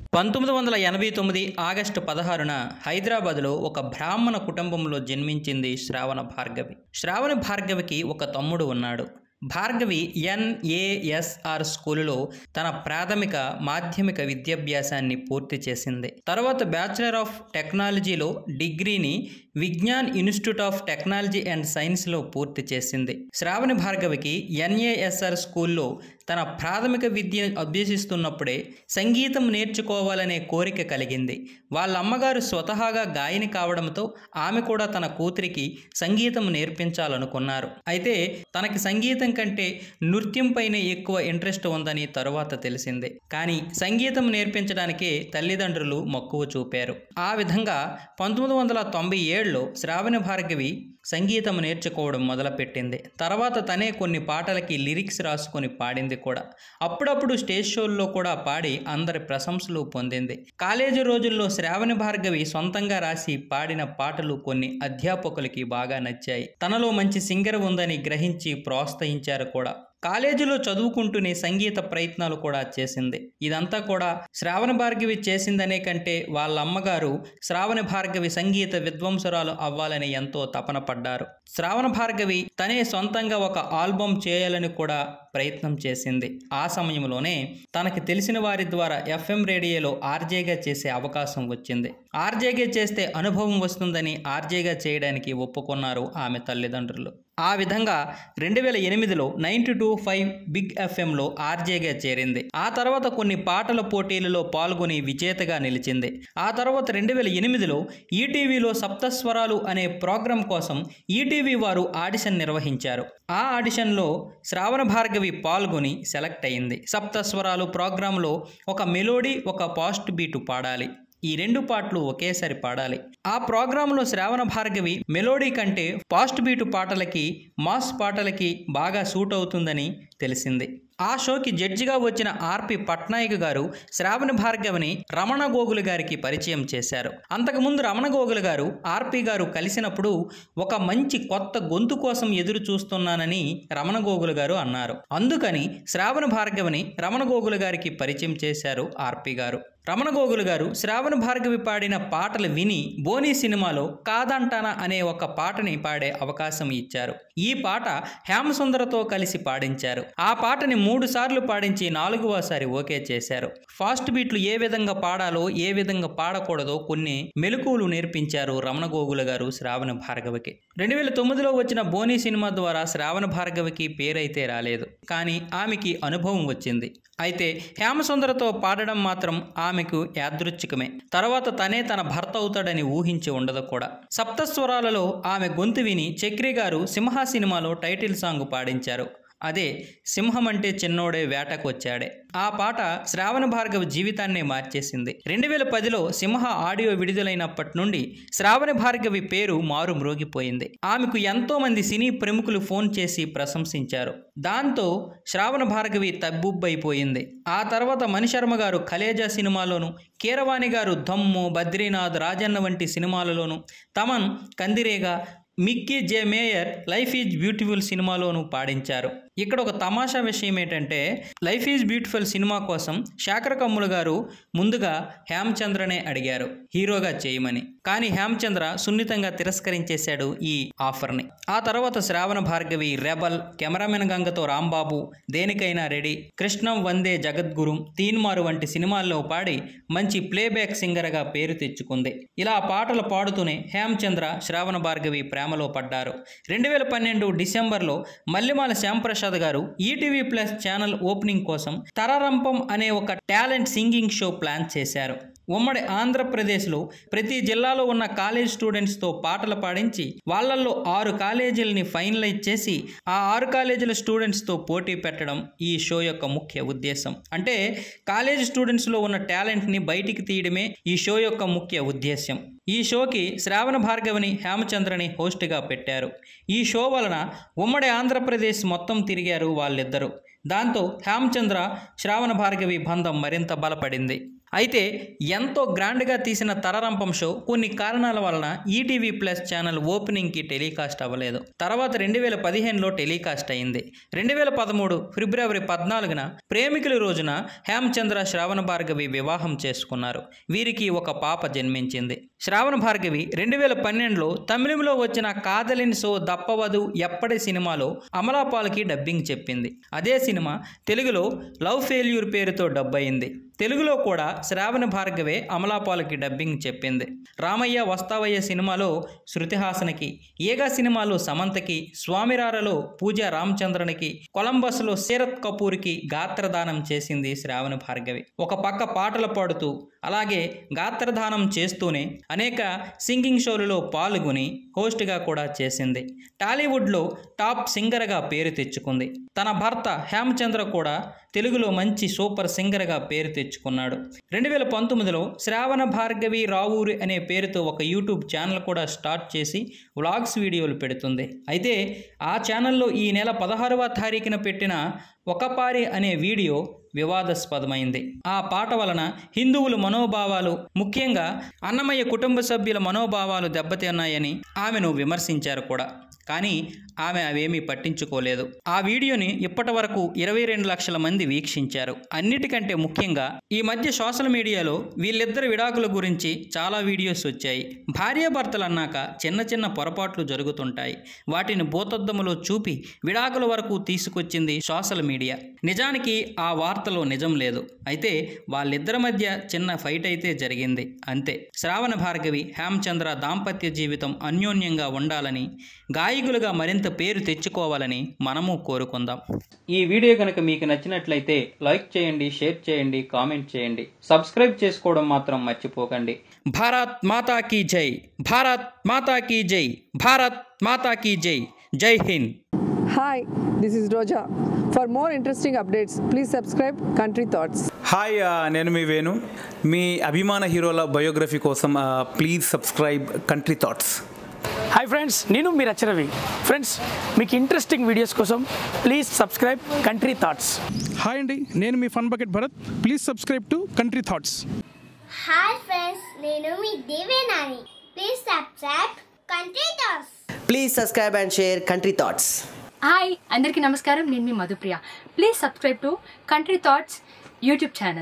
పంతొమ్మిది వందల ఎనభై తొమ్మిది ఆగస్టు పదహారున హైదరాబాద్లో ఒక బ్రాహ్మణ కుటుంబంలో జన్మించింది శ్రావణ భార్గవి శ్రావణ భార్గవికి ఒక తమ్ముడు ఉన్నాడు భార్గవి ఎన్ఏఎస్ఆర్ స్కూలులో తన ప్రాథమిక మాధ్యమిక విద్యాభ్యాసాన్ని పూర్తి చేసింది తర్వాత బ్యాచిలర్ ఆఫ్ టెక్నాలజీలో డిగ్రీని Vignan institute of technology and సైన్స్లో పూర్తి చేసింది శ్రావణి భార్గవికి ఎన్ఏఎస్ఆర్ స్కూల్లో తన ప్రాథమిక విద్య అభ్యసిస్తున్నప్పుడే సంగీతం నేర్చుకోవాలనే కోరిక కలిగింది వాళ్ళ అమ్మగారు స్వతహాగా గాయని కావడంతో ఆమె కూడా తన కూతురికి సంగీతం నేర్పించాలనుకున్నారు అయితే తనకి సంగీతం కంటే నృత్యంపైనే ఎక్కువ ఇంట్రెస్ట్ ఉందని తరువాత తెలిసింది కానీ సంగీతం నేర్పించడానికే తల్లిదండ్రులు మక్కువ చూపారు ఆ విధంగా పంతొమ్మిది వందల తొంభై ఏడులో శ్రావణ భార్గవి సంగీతం నేర్చుకోవడం మొదలుపెట్టింది తర్వాత తనే కొన్ని పాటలకి లిరిక్స్ రాసుకొని పాడింది కూడా అప్పుడప్పుడు స్టేజ్ షోల్లో కూడా పాడి అందరి ప్రశంసలు పొందింది కాలేజీ రోజుల్లో శ్రావణి భార్గవి సొంతంగా రాసి పాడిన పాటలు కొన్ని అధ్యాపకులకి బాగా నచ్చాయి తనలో మంచి సింగర్ ఉందని గ్రహించి ప్రోత్సహించారు కూడా కాలేజీలో చదువుకుంటూనే సంగీత ప్రయత్నాలు కూడా చేసింది ఇదంతా కూడా శ్రావణ భార్గవి చేసిందనే కంటే వాళ్ళ అమ్మగారు శ్రావణ భార్గవి సంగీత విద్వాంసురాలు అవ్వాలని ఎంతో తపన పడ్డారు శ్రావణ భార్గవి తనే సొంతంగా ఒక ఆల్బమ్ చేయాలని కూడా ప్రయత్నం చేసింది ఆ సమయంలోనే తనకి తెలిసిన వారి ద్వారా ఎఫ్ఎం రేడియోలో ఆర్జేగా చేసే అవకాశం వచ్చింది ఆర్జేగా చేస్తే అనుభవం వస్తుందని ఆర్జేగా చేయడానికి ఒప్పుకున్నారు ఆమె తల్లిదండ్రులు ఆ విధంగా రెండు వేల ఎనిమిదిలో నైంటీ టూ ఫైవ్ బిగ్ ఎఫ్ఎంలో ఆర్జేగా చేరింది ఆ తర్వాత కొన్ని పాటల పోటీలలో పాల్గొని విజేతగా నిలిచింది ఆ తర్వాత రెండు వేల ఎనిమిదిలో ఈటీవీలో సప్తస్వరాలు అనే ప్రోగ్రాం కోసం ఈటీవీ వారు ఆడిషన్ నిర్వహించారు ఆ ఆడిషన్లో శ్రావణ భార్గవి పాల్గొని సెలెక్ట్ అయింది సప్తస్వరాలు ప్రోగ్రాంలో ఒక మెలోడీ ఒక పాస్ట్ బీటు పాడాలి ఈ రెండు పాటలు ఒకేసారి పాడాలి ఆ ప్రోగ్రాంలో శ్రావణ భార్గవి మెలోడీ కంటే ఫాస్ట్ బీటు పాటలకి మాస్ పాటలకి బాగా సూట్ అవుతుందని తెలిసింది ఆ షోకి జడ్జిగా వచ్చిన ఆర్పి పట్నాయక్ గారు శ్రావణ భార్గవిని రమణ గోగులు గారికి పరిచయం చేశారు అంతకుముందు రమణ గోగులు గారు ఆర్పి గారు కలిసినప్పుడు ఒక మంచి కొత్త గొంతు కోసం ఎదురు చూస్తున్నానని రమణ గోగులు గారు అన్నారు అందుకని శ్రావణ భార్గవిని రమణ గోగులు గారికి పరిచయం చేశారు ఆర్పి గారు రమణ గోగులు గారు శ్రావణ భార్గవి పాడిన పాటలు విని బోనీ సినిమాలో కాదంటానా అనే ఒక పాటని పాడే అవకాశం ఇచ్చారు ఈ పాట హేమసుందరతో కలిసి పాడించారు ఆ పాటని మూడు సార్లు పాడించి నాలుగవసారి ఓకే చేశారు ఫాస్ట్ బీట్లు ఏ విధంగా పాడాలో ఏ విధంగా పాడకూడదో కొన్ని మెలకువలు నేర్పించారు రమణ గోగుల గారు శ్రావణ భార్గవికి రెండు వేల తొమ్మిదిలో వచ్చిన బోనీ సినిమా ద్వారా శ్రావణ భార్గవికి పేరైతే రాలేదు కానీ ఆమెకి అనుభవం వచ్చింది అయితే హేమసుందరతో పాడడం మాత్రం ఆమెకు యాదృచ్ఛికమే తర్వాత తనే తన భర్త అవుతాడని ఊహించి ఉండదు కూడా సప్తస్వరాలలో ఆమె గొంతు విని చక్రి గారు సింహ సినిమాలో టైటిల్ సాంగ్ పాడించారు అదే సింహం అంటే చిన్నోడే వేటకు వచ్చాడే ఆ పాట శ్రావణ భార్గవ జీవితాన్నే మార్చేసింది రెండు వేల పదిలో సింహ ఆడియో విడుదలైనప్పటి నుండి శ్రావణ భార్గవి పేరు మారు మ్రోగిపోయింది ఆమెకు ఎంతో మంది సినీ ప్రముఖులు ఫోన్ చేసి ప్రశంసించారు దాంతో శ్రావణ భార్గవి తబ్బుబ్బైపోయింది ఆ తర్వాత మణిశర్మ గారు కలేజా సినిమాలోను కీరవాణి గారు దమ్ము బద్రీనాథ్ రాజన్న వంటి సినిమాలలోను Thaman Kandireega Mickey J Meyer life is beautiful సినిమాలోనూ పాడించారు ఇక్కడ ఒక తమాషా విషయం ఏంటంటే లైఫ్ ఈజ్ బ్యూటిఫుల్ సినిమా కోసం శాకర కమ్ముల గారు ముందుగా హేమచంద్రనే అడిగారు హీరోగా చేయమని కానీ హేమచంద్ర సున్నితంగా తిరస్కరించేశాడు ఈ ఆఫర్ని ఆ తర్వాత శ్రావణ భార్గవి రెబల్ కెమెరామెన్ గంగతో రాంబాబు దేనికైనా రెడీ కృష్ణం వందే జగద్గురు తీన్మారు వంటి సినిమాల్లో పాడి మంచి ప్లేబ్యాక్ సింగర్గా పేరు తెచ్చుకుంది ఇలా పాటలు పాడుతూనే హేమచంద్ర శ్రావణ భార్గవి ప్రేమలో పడ్డారు రెండు వేల పన్నెండు డిసెంబర్లో మల్లెమాల శ్యాంప్రసాద్ గారు ఈటీవీ ప్లస్ ఛానల్ ఓపెనింగ్ కోసం తరరంపం అనే ఒక టాలెంట్ సింగింగ్ షో ప్లాన్ చేశారు ఉమ్మడి ఆంధ్రప్రదేశ్లో ప్రతి జిల్లాలో ఉన్న కాలేజ్ స్టూడెంట్స్తో పాటలు పాడించి వాళ్ళల్లో ఆరు కాలేజీలని ఫైనలైజ్ చేసి ఆ ఆరు కాలేజీల స్టూడెంట్స్తో పోటీ పెట్టడం ఈ షో యొక్క ముఖ్య ఉద్దేశం అంటే కాలేజ్ స్టూడెంట్స్లో ఉన్న టాలెంట్ని బయటికి తీయడమే ఈ షో యొక్క ముఖ్య ఉద్దేశ్యం ఈ షోకి శ్రావణ భార్గవిని హేమచంద్రని హోస్ట్గా పెట్టారు ఈ షో వలన ఉమ్మడి ఆంధ్రప్రదేశ్ మొత్తం తిరిగారు వాళ్ళిద్దరూ దాంతో హేమచంద్ర శ్రావణ భార్గవి బంధం మరింత బలపడింది అయితే ఎంతో గ్రాండ్గా తీసిన తరరంపం షో కొన్ని కారణాల వలన ఈటీవీ ప్లస్ ఛానల్ ఓపెనింగ్కి టెలికాస్ట్ అవ్వలేదు తర్వాత రెండు వేల పదిహేనులో టెలికాస్ట్ అయింది రెండు వేల పదమూడు ఫిబ్రవరి పద్నాలుగున ప్రేమికుల రోజున హేమచంద్ర శ్రావణ భార్గవి వివాహం చేసుకున్నారు వీరికి ఒక పాప జన్మించింది శ్రావణ భార్గవి రెండు వేల పన్నెండులో తమిళంలో వచ్చిన కాదలిన్ సో దప్పవదు ఎప్పటి సినిమాలో అమలాపాల్కి డబ్బింగ్ చెప్పింది అదే సినిమా తెలుగులో లవ్ ఫెయిల్యూర్ పేరుతో డబ్ అయింది తెలుగులో కూడా శ్రావణ భార్గవే అమలాపాలకి డబ్బింగ్ చెప్పింది రామయ్య వస్తావయ్య సినిమాలో శృతిహాసనకి ఈగ సినిమాలో సమంతకి స్వామిరారలో పూజ రామచంద్రనికి కొలంబస్లో శరత్ కపూర్కి గాత్రదానం చేసింది శ్రావణ భార్గవి ఒక పక్క పాటలు పాడుతూ అలాగే గాత్రదానం చేస్తూనే అనేక సింగింగ్ షోలలో పాల్గొని హోస్ట్గా కూడా చేసింది టాలీవుడ్లో టాప్ సింగర్గా పేరు తెచ్చుకుంది తన భర్త హేమచంద్ర కూడా తెలుగులో మంచి సూపర్ సింగర్గా పేరు తెచ్చుకున్నాడు రెండు వేల పంతొమ్మిదిలో శ్రావణ భార్గవి రావూరి అనే పేరుతో ఒక యూట్యూబ్ ఛానల్ కూడా స్టార్ట్ చేసి వ్లాగ్స్ వీడియోలు పెడుతుంది అయితే ఆ ఛానల్లో ఈ నెల పదహారవ తారీఖున పెట్టిన ఒకపారి అనే వీడియో వివాదాస్పదమైంది ఆ పాట వలన హిందువుల మనోభావాలు ముఖ్యంగా అన్నమయ్య కుటుంబ సభ్యుల మనోభావాలు దెబ్బతిన్నాయని ఆమెను విమర్శించారు కూడా కానీ ఆమె అవేమీ పట్టించుకోలేదు ఆ వీడియోని ఇప్పటి వరకు ఇరవై రెండు లక్షల మంది వీక్షించారు అన్నిటికంటే ముఖ్యంగా ఈ మధ్య సోషల్ మీడియాలో వీళ్ళిద్దరి విడాకుల గురించి చాలా వీడియోస్ వచ్చాయి భార్యాభర్తలు అన్నాక చిన్న చిన్న పొరపాట్లు జరుగుతుంటాయి వాటిని భూతద్దములో చూపి విడాకుల వరకు తీసుకొచ్చింది సోషల్ మీడియా నిజానికి ఆ వార్తలో నిజం లేదు అయితే వాళ్ళిద్దరి మధ్య చిన్న ఫైట్ అయితే జరిగింది అంతే శ్రావణ భార్గవి హేమచంద్ర దాంపత్య జీవితం అన్యోన్యంగా ఉండాలని గాయకులుగా మరింత పేరు తెచ్చుకోవాలని మనము కోరుకుందాం ఈ వీడియో కనుక మీకు నచ్చినట్లయితే లైక్ చేయండి షేర్ చేయండి కామెంట్ చేయండి సబ్స్క్రైబ్ చేసుకోవడం మాత్రం మర్చిపోకండి భారత్ మాతా కీ జై భారత్ మాతా కీ జై భారత్ మాతా కీ జై జై Hind Hi, this is Roja. For more interesting updates, please subscribe Country Thoughts. Hi ఆ, నేను మీ వేణు మీ అభిమాన హీరోల బయోగ్రఫీ కోసం ఆ, please subscribe country thoughts hi friends నేను మీ రచరవి ఫ్రెండ్స్ మీకు ఇంట్రెస్టింగ్ వీడియోస్ కోసం please subscribe country thoughts hi అండి నేను మీ fun bucket Bharath please subscribe to country thoughts hi friends నేను మీ Devenani please subscribe country thoughts Please subscribe and share Country Thoughts. Hi అందరికీ నమస్కారం నేను మీ Madhupriya please subscribe to country thoughts YouTube channel